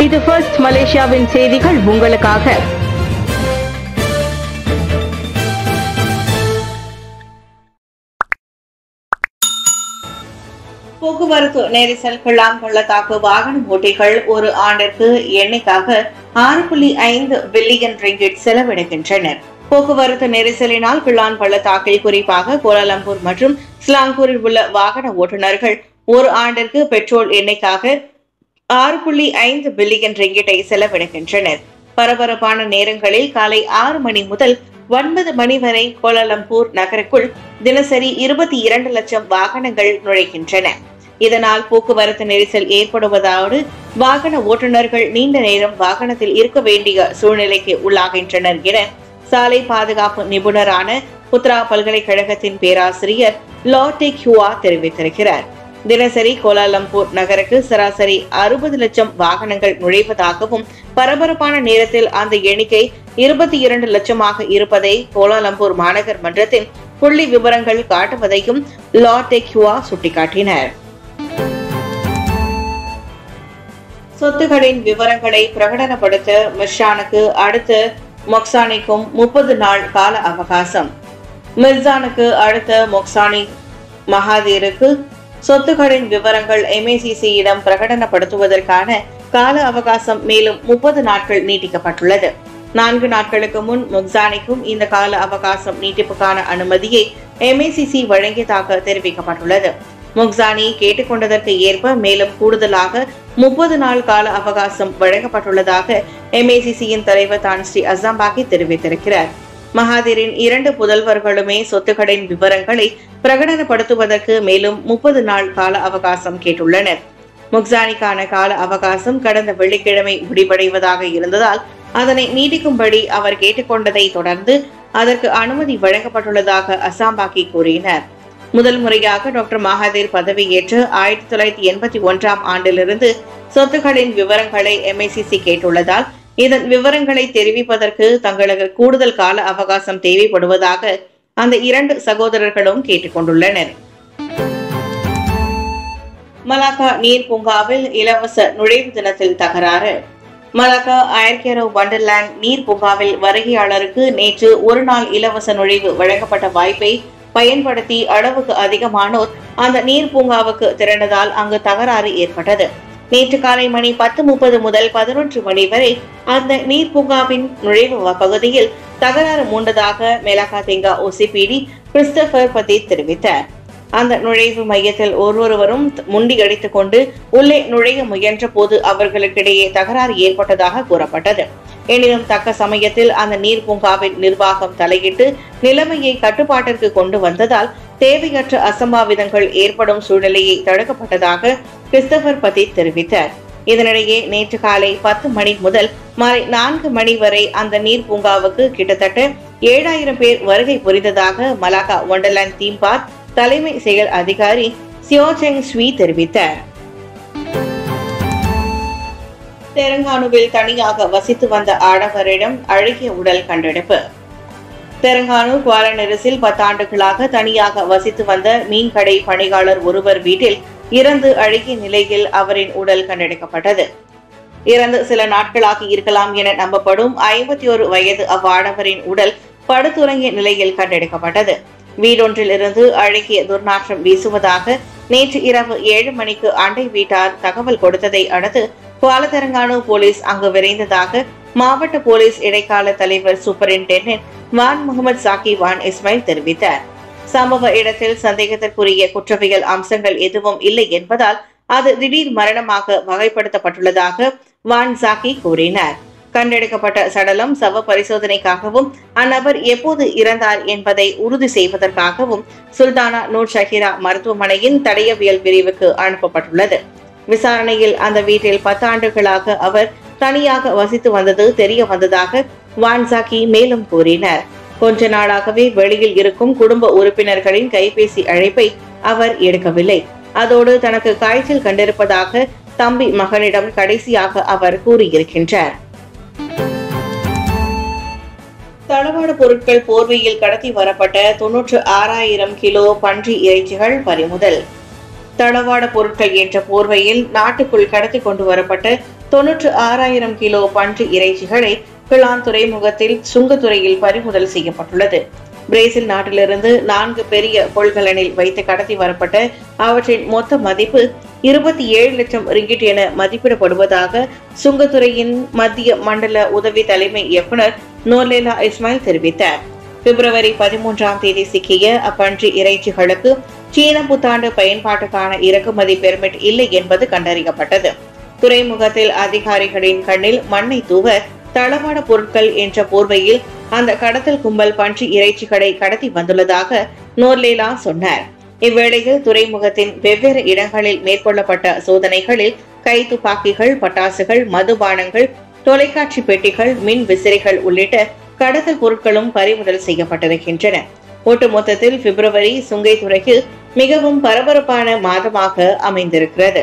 இது ஃபர்ஸ்ட் மலேசியாவின் செய்திகள் உங்களுக்காக போக்குவரத்து நெரிசல் கிளாம் பள்ளத்தாக்கு வாகன ஓட்டிகள் ஒரு ஆண்டிற்கு எண்ணிக்காக ஆறு புள்ளி ஐந்து பில்லியன் ரிங்கிட் செலவிடுகின்றனர் போக்குவரத்து நெரிசலினால் கிளான் பள்ளத்தாக்கில் குறிப்பாக கோலாலம்பூர் மற்றும் ஸ்லாங்கூரில் உள்ள வாகன ஓட்டுநர்கள் ஒரு ஆண்டிற்கு பெட்ரோல் எண்ணெய்க்காக ஆறு புள்ளி ஐந்து பில்லியன் ரிங்கிட்டை செலவிடுகின்றனர் பரபரப்பான நேரங்களில் காலை ஆறு மணி முதல் ஒன்பது மணி வரை கோலாலம்பூர் நகருக்குள் தினசரி இருபத்தி இரண்டு லட்சம் வாகனங்கள் நுழைகின்றன இதனால் போக்குவரத்து நெரிசல் ஏற்படுவதோடு வாகன ஓட்டுநர்கள் நீண்ட நேரம் வாகனத்தில் இருக்க வேண்டிய சூழ்நிலைக்கு உள்ளாகின்றனர் என சாலை பாதுகாப்பு நிபுணரான புத்ரா பல்கலைக்கழகத்தின் பேராசிரியர் லாட்டே கியூவா தெரிவித்திருக்கிறார் தினசரி கோலாலம்பூர் நகருக்கு சராசரி அறுபது லட்சம் வாகனங்கள் நுழைவதாகவும் பரபரப்பான நேரத்தில் அந்த எண்ணிக்கை இருபத்தி இரண்டு லட்சமாக இருப்பதை கோலாலம்பூர் மாநகர் மன்றத்தின் புள்ளி விவரங்கள் காட்டுவதையும் லாட்டே கியூவா சுட்டிக்காட்டினர் சொத்துகளின் விவரங்களை பிரகடனப்படுத்த மிர்ஷானுக்கு அடுத்து மொக்சானிக்கும் முப்பது நாள் கால அவகாசம் மிர்சானுக்கு அடுத்த மொக்சானி மகாதீருக்கு சொத்துக்களின் விவரங்கள் எம்ஏசிசியிடம் பிரகடனப்படுத்துவதற்கான கால அவகாசம் மேலும் முப்பது நாட்கள் நீட்டிக்கப்பட்டுள்ளது நான்கு நாட்களுக்கு முன் முக்சானிக்கும் இந்த கால அவகாசம் நீட்டிப்புக்கான அனுமதியை எம்ஏசிசி வழங்கியதாக தெரிவிக்கப்பட்டுள்ளது முக்சானி கேட்டுக்கொண்டதற்கு ஏற்ப மேலும் கூடுதலாக முப்பது நாள் கால அவகாசம் வழங்கப்பட்டுள்ளதாக எம்ஏசிசியின் தலைவர் தான் ஸ்ரீ அசாம்பாகி தெரிவித்திருக்கிறார் மகாதீரின் இரண்டு புதல்வர்களுமே சொத்துக்களின் விவரங்களை பிரகடனப்படுத்துவதற்கு மேலும் முப்பது நாள் கால அவகாசம் கேட்டுள்ளனர் முக்சானிக்கான கால அவகாசம் கடந்த வெள்ளிக்கிழமை முடிவடைவதாக இருந்ததால் அதனை நீட்டிக்கும்படி அவர் கேட்டுக்கொண்டதை தொடர்ந்து அதற்கு அனுமதி வழங்கப்பட்டுள்ளதாக அசாம்பாக்கி கூறினார் முதல் முறையாக டாக்டர் மகாதீர் பதவியேற்று ஆயிரத்தி தொள்ளாயிரத்தி எண்பத்தி ஒன்றாம் ஆண்டிலிருந்து சொத்துக்களின் விவரங்களை எம்ஐசிசி கேட்டுள்ளதால் இதன் விவரங்களை தெரிவிப்பதற்கு தங்களுக்கு கூடுதல் கால அவகாசம் தேவைப்படுவதாக அந்த இரண்டு சகோதரர்களும் கேட்டுக்கொண்டுள்ளனர் மலாக்கா நீர் பூங்காவில் இலவச நுழைவு தினத்தில் தகராறு மலாக்கா அயர்கேரோ வண்டர்லேண்ட் நீர் பூங்காவில் வருகையாளருக்கு நேற்று ஒரு நாள் இலவச நுழைவு வழங்கப்பட்ட வாய்ப்பை பயன்படுத்தி அளவுக்கு அதிகமானோர் அந்த நீர் பூங்காவுக்கு திரண்டதால் அங்கு தகராறு ஏற்பட்டது நேற்று காலை மணி பத்து முப்பது முதல் பதினொன்று மணி வரை அந்த நீர் பூங்காவின் நுழைவு பகுதியில் தகராறு மூண்டதாக மெலகா தெங்கா ஓசிபிடி கிறிஸ்டபர் பதி தெரிவித்தார் அந்த நுழைவு மையத்தில் ஒவ்வொருவரும் முண்டியடித்துக் கொண்டு உள்ளே நுழைய முயன்ற போது அவர்களுக்கிடையே தகராறு ஏற்பட்டதாக கூறப்பட்டது எனினும் தக்க சமயத்தில் அந்த நீர் பூங்காவின் நிர்வாகம் தலையிட்டு நிலைமையை கட்டுப்பாட்டிற்கு கொண்டு வந்ததால் தேவையற்ற அசம்பாவிதங்கள் ஏற்படும் சூழ்நிலையை தடுக்கப்பட்டதாக கிறிஸ்தபர் பதி தெரிவித்தார் இதனிடையே நேற்று காலை பத்து மணி முதல் மாலை நான்கு மணி வரை அந்த நீர் பூங்காவுக்கு கிட்டத்தட்ட ஏழாயிரம் பேர் வருகை புரிந்ததாக மலாக்கா ஒண்டர்லேண்ட் தீம் பார்க் தலைமை செயல் அதிகாரி சியோசெங் ஸ்வீ தெரிவித்தார் தெலங்கானுவில் தனியாக வசித்து வந்த ஆடவரிடம் அழகிய உடல் கண்டெடுப்பு தெலங்கானு குவாலநெரிசில் பத்தாண்டுகளாக தனியாக வசித்து வந்த மீன்கடை பணியாளர் ஒருவர் வீட்டில் இறந்து அழுகிய நிலையில் அவரின் உடல் கண்டெடுக்கப்பட்டது இறந்து சில நாட்களாக இருக்கலாம் என நம்பப்படும் ஐம்பத்தி ஒரு வயது அவ்வாடவரின் உடல் படுத்துறங்கிய நிலையில் கண்டெடுக்கப்பட்டது வீடொன்றில் இருந்து அழகிய துர்நாற்றம் வீசுவதாக நேற்று இரவு ஏழு மணிக்கு அண்டை வீட்டார் தகவல் கொடுத்ததை அடுத்து குவாலதெலங்கானு போலீஸ் அங்கு விரைந்ததாக மாவட்ட போலீஸ் இடைக்கால தலைவர் சூப்பரிண்டென்டென்ட் வான் முகமது சாக்கி வான் இஸ்மாயில் தெரிவித்தார் சம்பவ இடத்தில் சந்தேகத்திற்குரிய குற்றவியல் அம்சங்கள் எதுவும் இல்லை என்பதால் அது திடீர் மரணமாக வகைப்படுத்தப்பட்டுள்ளதாக வான் சாக்கி கூறினார் கண்டெடுக்கப்பட்ட சடலம் சவ பரிசோதனைக்காகவும் அந்நபர் எப்போது இறந்தார் என்பதை உறுதி செய்வதற்காகவும் சுல்தானா நூர் ஷஹீரா மருத்துவமனையின் தடயவியல் பிரிவுக்கு அனுப்பப்பட்டுள்ளது விசாரணையில் அந்த வீட்டில் பத்தாண்டுகளாக அவர் தனியாக வசித்து வந்தது தெரிய வந்ததாக வான்சாக்கி மேலும் கூறினார் கொஞ்ச நாளாகவே வெளியில் இருக்கும் குடும்ப உறுப்பினர்களின் கைபேசி அழைப்பை அவர் எடுக்கவில்லை அதோடு தனக்கு காய்ச்சல் கண்டிருப்பதாக தம்பி மகனிடம் கடைசியாக அவர் கூறியிருக்கின்றார் தளவாட பொருட்கள் போர்வையில் கடத்தி வரப்பட்ட தொன்னூற்று ஆறாயிரம் கிலோ பன்றி இறைச்சிகள் பறிமுதல் தளவாட பொருட்கள் என்ற போர்வையில் நாட்டுக்குள் கடத்தி கொண்டு வரப்பட்ட தொன்னூற்று ஆறாயிரம் கிலோ பன்றி இறைச்சிகளை கிளான் துறைமுகத்தில் சுங்கத்துறையில் பறிமுதல் செய்யப்பட்டுள்ளது பிரேசில் நாட்டிலிருந்து நான்கு பெரிய கொள்கலனில் வைத்து கடத்தி வரப்பட்ட அவற்றின் மொத்த மதிப்பு இருபத்தி ஏழு லட்சம் ரிங்கிட் என மதிப்பிடப்படுவதாக சுங்கத்துறையின் மத்திய மண்டல உதவி தலைமை இயக்குனர் நோர்லேலா இஸ்மாயில் தெரிவித்தார் பிப்ரவரி பதிமூன்றாம் தேதி சிக்கிய அப்பன்றி இறைச்சிகளுக்கு சீன புத்தாண்டு பயன்பாட்டுக்கான இறக்குமதி பெர்மிட் இல்லை என்பது கண்டறியப்பட்டது துறைமுகத்தில் அதிகாரிகளின் கண்ணில் மண்ணை தூவ தளவாட பொருட்கள் என்ற போர்வையில் அந்த கடத்தல் கும்பல் பன்றி இறைச்சிகளை கடத்தி வந்துள்ளதாக நோர்லேலா சொன்னார் இவ்வேளையில் துறைமுகத்தின் வெவ்வேறு இடங்களில் மேற்கொள்ளப்பட்ட சோதனைகளில் கை துப்பாக்கிகள் பட்டாசுகள் மதுபானங்கள் தொலைக்காட்சி பெட்டிகள் மின் விசிறிகள் உள்ளிட்ட கடத்தல் பொருட்களும் பறிமுதல் செய்யப்பட்டிருக்கின்றன ஒட்டுமொத்தத்தில் பிப்ரவரி சுங்கைத்துறைக்கு மிகவும் பரபரப்பான மாதமாக அமைந்திருக்கிறது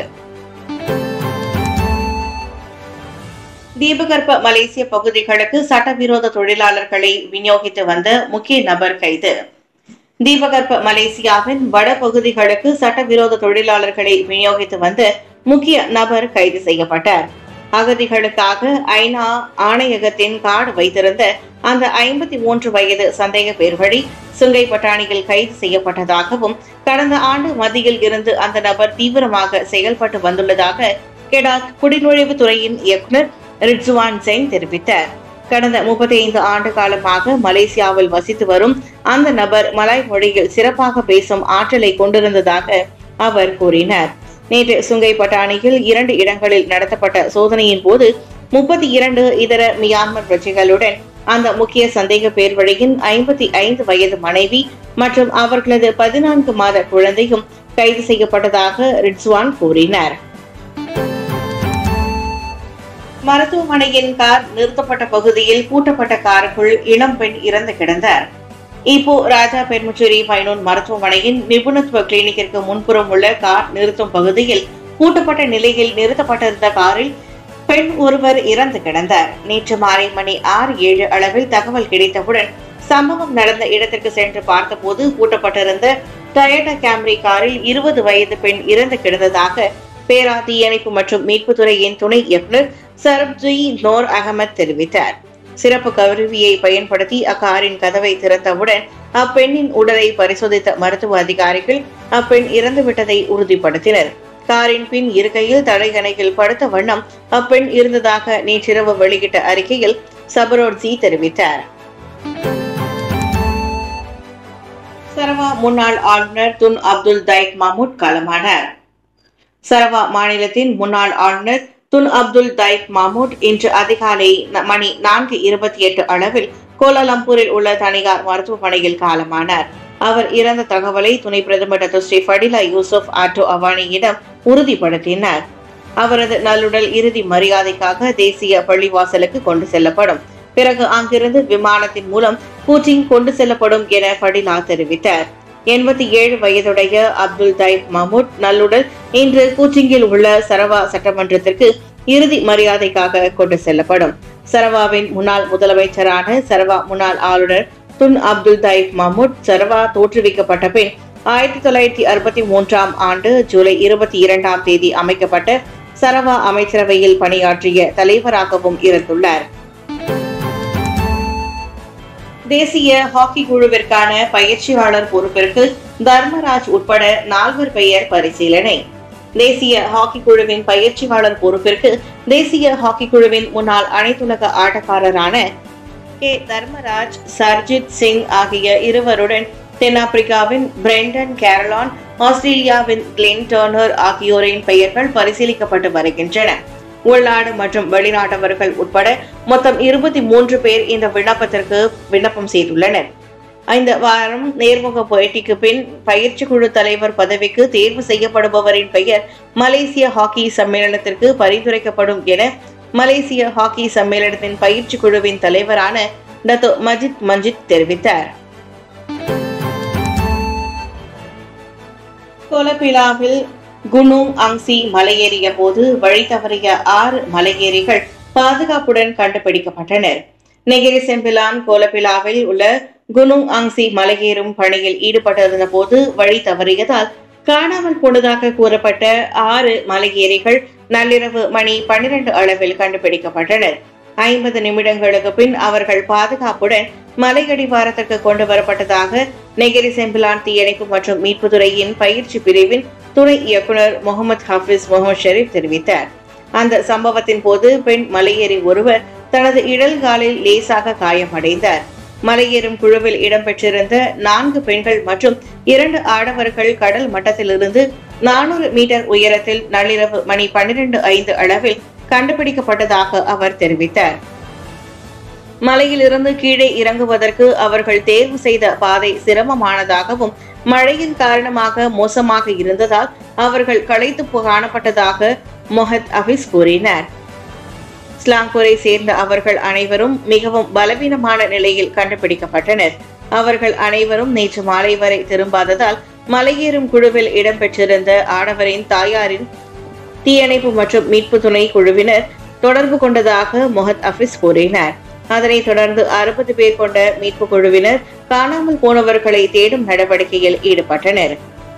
தீபகற்ப மலேசிய பகுதிகளுக்கு சட்டவிரோத தொழிலாளர்களை விநியோகித்து வந்த முக்கிய நபர் கைது தீபகற்ப மலேசியாவின் வட பகுதிகளுக்கு சட்டவிரோத தொழிலாளர்களை விநியோகித்து வந்த முக்கிய நபர் கைது செய்யப்பட்டார் அகதிகளுக்காக ஐநா ஆணையகத்தின் கார்டு வைத்திருந்த அந்த ஐம்பத்தி மூன்று வயது சந்தேக பேர் வழி சுங்கை பட்டாணியில் கைது செய்யப்பட்டதாகவும் கடந்த ஆண்டு மத்தியில் இருந்து அந்த நபர் தீவிரமாக செயல்பட்டு வந்துள்ளதாக கெடாக் குடிநுழைவு துறையின் இயக்குனர் ரிட்சுவான் சென் தெரிவித்தார் கடந்த முப்பத்தி ஐந்து ஆண்டு காலமாக மலேசியாவில் வசித்து வரும் அந்த நபர் மலாய் மொழியில் சிறப்பாக பேசும் ஆற்றலை கொண்டிருந்ததாக அவர் கூறினார் நேற்று சுங்கை பட்டாணியில் இரண்டு இடங்களில் நடத்தப்பட்ட சோதனையின் போது முப்பத்தி இரண்டு இதர மியான்மர் பிரஜைகளுடன் அந்த முக்கிய சந்தேக பேர் வழியின் ஐம்பத்தி ஐந்து வயது மனைவி மற்றும் அவர்களது பதினான்கு மாத குழந்தையும் கைது செய்யப்பட்டதாக ரிட்ஸ்வான் கூறினார் மருத்துவமனையின் கார் நிறுத்தப்பட்ட பகுதியில் பூட்டப்பட்ட காருக்குள் இளம் பெண் இறந்து கிடந்தார் இப்போ ராஜா பெருமுச்சேரி பைனூன் மருத்துவமனையின் நிபுணத்துவ கிளினிக்கிற்கு முன்புறம் உள்ள கார் நிறுத்தும் பகுதியில் பூட்டப்பட்ட நிலையில் நிறுத்தப்பட்டிருந்த காரில் பெண் ஒருவர் இறந்து கிடந்தார் நேற்று மாலை மணி ஆறு ஏழு அளவில் தகவல் கிடைத்தவுடன் சம்பவம் நடந்த இடத்திற்கு சென்று பார்த்தபோது பூட்டப்பட்டிருந்த டயட்டா கேம்ரி காரில் இருபது வயது பெண் இறந்து கிடந்ததாக பேரா தீயணைப்பு மற்றும் மீட்புத்துறையின் துணை இயக்குநர் சரப்ஜி நோர் அகமத் தெரிவித்தார் சிறப்பு கருவியை பயன்படுத்தி அக்காரின் கதவை திறந்தவுடன் அப்பெண்ணின் உடலை பரிசோதித்த மருத்துவ அதிகாரிகள் அப்பெண் இறந்துவிட்டதை உறுதிப்படுத்தினர் காரின் பின் இருக்கையில் தலையணையில் படுத்த வண்ணம் அப்பெண் இருந்ததாக நேற்றிரவு வெளியிட்ட அறிக்கையில் சபரோட்ஜி தெரிவித்தார் சரவா முன்னாள் ஆளுநர் துன் அப்துல் தைக் மஹமூத் காலமானார் சரவா மாநிலத்தின் முன்னாள் ஆளுநர் துன் அப்துல் தைக் மஹமூத் இன்று அதிகாலை ந- மணி நான்கு இருபத்தி எட்டு அளவில் கோலாலம்பூரில் உள்ள தனியார் மருத்துவமனையில் காலமானார் அவர் இறந்த தகவலை துணை பிரதமர் டாக்டர் ஸ்ரீ ஃபடிலா யூசுப் ஆட்டோ அவானியிடம் உறுதிப்படுத்தினார் அவரது நல்லுடல் இறுதி மரியாதைக்காக தேசிய பள்ளிவாசலுக்கு கொண்டு செல்லப்படும் பிறகு அங்கிருந்து விமானத்தின் மூலம் கூச்சிங் கொண்டு செல்லப்படும் என ஃபடிலா தெரிவித்தார் எண்பத்தி ஏழு வயதுடைய அப்துல் தைப் மஹமூத் நல்லுடல் இன்று கூச்சிங்கில் உள்ள சரவா சட்டமன்றத்திற்கு இறுதி மரியாதைக்காக கொண்டு செல்லப்படும் சரவாவின் முன்னாள் முதலமைச்சரான சரவா முன்னாள் ஆளுநர் Tun Abdul Taib Mahmud Sarawak தோற்றுவிக்கப்பட்ட பின் ஆயிரத்தி தொள்ளாயிரத்தி அறுபத்தி மூன்றாம் ஆண்டு ஜூலை இருபத்தி இரண்டாம் தேதி அமைக்கப்பட்ட சரவா அமைச்சரவையில் பணியாற்றிய தலைவராகவும் இருந்துள்ளார் தேசிய ஹாக்கி குழுவிற்கான பயிற்சியாளர் பொறுப்பிற்கு தர்மராஜ் உட்பட நால்வர் பெயர் பரிசீலனை தேசிய ஹாக்கி குழுவின் பயிற்சியாளர் பொறுப்பிற்கு தேசிய ஹாக்கி குழுவின் முன்னாள் அனைத்துலக ஆட்டக்காரரான கே தர்மராஜ் சர்ஜித் சிங் ஆகிய இருவருடன் தென்னாப்பிரிக்காவின் பிரெண்டன் கேரலான் ஆஸ்திரேலியாவின் கிளென் டர்னர் ஆகியோரின் பெயர்கள் பரிசீலிக்கப்பட்டு வருகின்றன உள்நாடு மற்றும் வெளிநாட்டவர்கள் உட்பட மொத்தம் இருபத்தி மூன்று பேர் இந்த விண்ணப்பத்திற்கு விண்ணப்பம் செய்துள்ளனர் இந்த வாரம் நேர்முக போட்டிக்கு பின் பயிற்சி குழு தலைவர் பதவிக்கு தேர்வு செய்யப்படுபவரின் பெயர் மலேசிய ஹாக்கி சம்மேளனத்திற்கு பரிந்துரைக்கப்படும் என மலேசிய ஹாக்கி சம்மேளனத்தின் பயிற்சி குழுவின் தலைவரான டத்தோ மஜித் மஞ்சித் தெரிவித்தார் கொலபிலாவில் குனூங் அங்சி மலையேறிய போது வழி தவறிய ஆறு மலையேறிகள் பாதுகாப்புடன் கண்டுபிடிக்கப்பட்டனர் நெகிரி செம்பிலான் கோலபிலாவில் உள்ள குனூங் அங்சி மலையேறும் பணியில் ஈடுபட்டிருந்த போது வழி தவறியதால் காணாமல் போனதாக கூறப்பட்ட ஆறு மலையேறிகள் நள்ளிரவு மணி பன்னிரண்டு அளவில் கண்டுபிடிக்கப்பட்டனர் ஐம்பது நிமிடங்களுக்கு பின் அவர்கள் பாதுகாப்புடன் மலையடிவாரத்திற்கு கொண்டு வரப்பட்டதாக நெகிரி செம்பிலான் தீயணைப்பு மற்றும் மீட்புத்துறையின் பயிற்சி பிரிவின் துணை இயக்குனர் முகமது ஹாஃபிஸ் முகமது ஷெரீப் தெரிவித்தார் அந்த சம்பவத்தின் போது பெண் மலையேறி ஒருவர் தனது இடல்காலில் லேசாக காயமடைந்தார் மலையேறும் குழுவில் இடம்பெற்றிருந்த நான்கு பெண்கள் மற்றும் இரண்டு ஆடவர்கள் கடல் மட்டத்திலிருந்து நானூறு மீட்டர் உயரத்தில் நள்ளிரவு மணி பன்னிரண்டு ஐந்து அளவில் கண்டுபிடிக்கப்பட்டதாக அவர் தெரிவித்தார் மலையிலிருந்து கீழே இறங்குவதற்கு அவர்கள் தேர்வு செய்த பாதை சிரமமானதாகவும் மழையின் காரணமாக மோசமாக இருந்ததால் அவர்கள் களைத்து காணப்பட்டதாக மொஹத் அபிஸ் கூறினார் ஸ்லாங்கூரை சேர்ந்த அவர்கள் அனைவரும் மிகவும் பலவீனமான நிலையில் கண்டுபிடிக்கப்பட்டனர் அவர்கள் அனைவரும் நேற்று மாலை வரை திரும்பாததால் மலையேறும் குழுவில் இடம்பெற்றிருந்த ஆடவரின் தாயாரின் தீயணைப்பு மற்றும் மீட்பு துணை குழுவினர் தொடர்பு கொண்டதாக மொஹத் அபிஸ் கூறினார் அதனைத் தொடர்ந்து அறுபது பேர் கொண்ட மீட்பு குழுவினர் காணாமல் போனவர்களை தேடும் நடவடிக்கையில் ஈடுபட்டனர்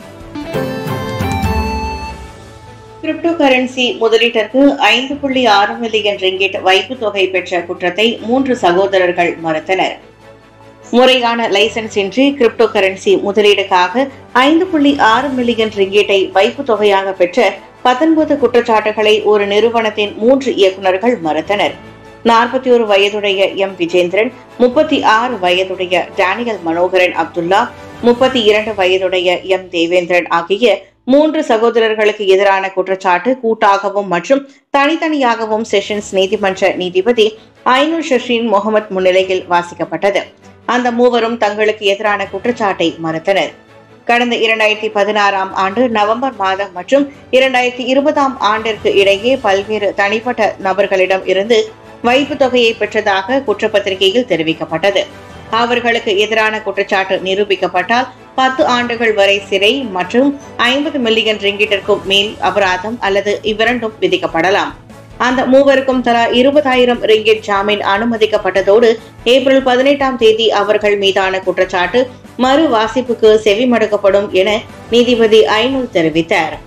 கிரிப்டோ கரன்சி முதலீட்டிற்கு ஐந்து புள்ளி ஆறு மில்லியன் ரிங்கிட் வைப்பு தொகை பெற்ற குற்றத்தை மூன்று சகோதரர்கள் மறுத்தனர் முறையான லைசன்ஸ் இன்றி கிரிப்டோ கரன்சி முதலீடுக்காக ஐந்து புள்ளி ஆறு மில்லியன் ரிங்கீட்டை வைப்பு தொகையாக பெற்ற பத்தொன்பது குற்றச்சாட்டுகளை ஒரு நிறுவனத்தின் மூன்று இயக்குநர்கள் மறுத்தனர் நாற்பத்தி ஒரு வயதுடைய எம் விஜேந்திரன் முப்பத்தி ஆறு வயதுடைய டேனியல் மனோகரன் அப்துல்லா முப்பத்தி இரண்டு வயதுடைய எம் தேவேந்திரன் ஆகிய மூன்று சகோதரர்களுக்கு எதிரான குற்றச்சாட்டு கூட்டாகவும் மற்றும் தனித்தனியாகவும் செஷன்ஸ் நீதிமன்ற நீதிபதி ஐநூர் ஷஷீன் முகமது முன்னிலையில் வாசிக்கப்பட்டது அந்த மூவரும் தங்களுக்கு எதிரான குற்றச்சாட்டை மறுத்தனர் கடந்த இரண்டாயிரத்தி பதினாறாம் ஆண்டு நவம்பர் மாதம் மற்றும் இரண்டாயிரத்தி இருபதாம் ஆண்டிற்கு இடையே பல்வேறு தனிப்பட்ட நபர்களிடம் இருந்து வைப்பு தொகையை பெற்றதாக குற்றப்பத்திரிகையில் தெரிவிக்கப்பட்டது அவர்களுக்கு எதிரான குற்றச்சாட்டு நிரூபிக்கப்பட்டால் பத்து ஆண்டுகள் வரை சிறை மற்றும் ஐம்பது மில்லியன் ரிங்கிட்டிற்கும் மேல் அபராதம் அல்லது இவ்விரண்டும் விதிக்கப்படலாம் அந்த மூவருக்கும் தலா இருபதாயிரம் ரிங்கிட் ஜாமீன் அனுமதிக்கப்பட்டதோடு ஏப்ரல் பதினெட்டாம் தேதி அவர்கள் மீதான குற்றச்சாட்டு மறு வாசிப்புக்கு செவிமடுக்கப்படும் என நீதிபதி ஐநூல் தெரிவித்தார்